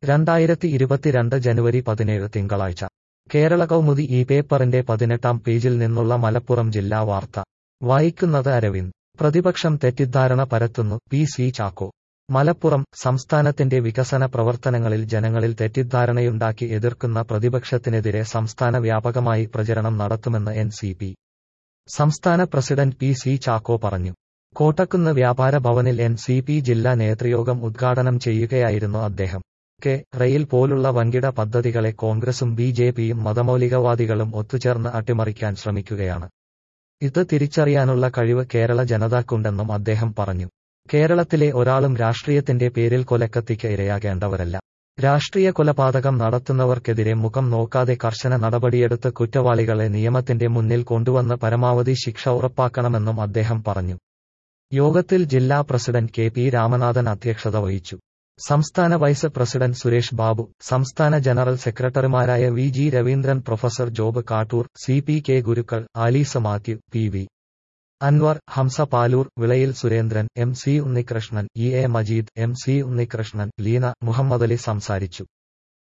രണ്ടായിരത്തി ഇരുപത്തിരണ്ട് ജനുവരി പതിനേഴ് തിങ്കളാഴ്ച കേരള കൗമുദി ഈ പേപ്പറിന്റെ പതിനെട്ടാം പേജിൽ നിന്നുള്ള മലപ്പുറം ജില്ലാ വാർത്ത വായിക്കുന്നത് അരവിന്ദ് പ്രതിപക്ഷം തെറ്റിദ്ധാരണ പരത്തുന്നു പി സി ചാക്കോ മലപ്പുറം സംസ്ഥാനത്തിന്റെ വികസന പ്രവർത്തനങ്ങളിൽ ജനങ്ങളിൽ തെറ്റിദ്ധാരണയുണ്ടാക്കി എതിർക്കുന്ന പ്രതിപക്ഷത്തിനെതിരെ സംസ്ഥാന വ്യാപകമായി പ്രചരണം നടത്തുമെന്ന് എൻ സി പി സംസ്ഥാന പ്രസിഡന്റ് പി സി ചാക്കോ പറഞ്ഞു കോട്ടക്കുന്ന് വ്യാപാര ഭവനിൽ എൻ സി പി ജില്ലാ നേതൃയോഗം ഉദ്ഘാടനം ചെയ്യുകയായിരുന്നു അദ്ദേഹം കെ റെയിൽ പോലുള്ള വൻകിട പദ്ധതികളെ കോൺഗ്രസും ബി ജെ പിയും മതമൗലികവാദികളും ഒത്തുചേർന്ന് അട്ടിമറിക്കാൻ ശ്രമിക്കുകയാണ് ഇത് തിരിച്ചറിയാനുള്ള കഴിവ് കേരള ജനതയ്ക്കുണ്ടെന്നും അദ്ദേഹം പറഞ്ഞു കേരളത്തിലെ ഒരാളും രാഷ്ട്രീയത്തിന്റെ പേരിൽ കൊലക്കത്തിക്ക് ഇരയാകേണ്ടവരല്ല രാഷ്ട്രീയ കൊലപാതകം നടത്തുന്നവർക്കെതിരെ മുഖം നോക്കാതെ കർശന നടപടിയെടുത്ത് കുറ്റവാളികളെ നിയമത്തിന്റെ മുന്നിൽ കൊണ്ടുവന്ന് പരമാവധി ശിക്ഷ ഉറപ്പാക്കണമെന്നും അദ്ദേഹം പറഞ്ഞു യോഗത്തിൽ ജില്ലാ പ്രസിഡന്റ് കെ പി രാമനാഥൻ അധ്യക്ഷത വഹിച്ചു സംസ്ഥാന വൈസ് പ്രസിഡന്റ് സുരേഷ് ബാബു സംസ്ഥാന ജനറൽ സെക്രട്ടറിമാരായ V G Raveendran professor Job Kattoor C P K Gurukkal Alice Mathew P V Anvar Hamsa Paloor Vilayil Surendran M C Unnikrishnan E A Majeed M C Unnikrishnan Leena Muhammadali സംസാരിച്ചു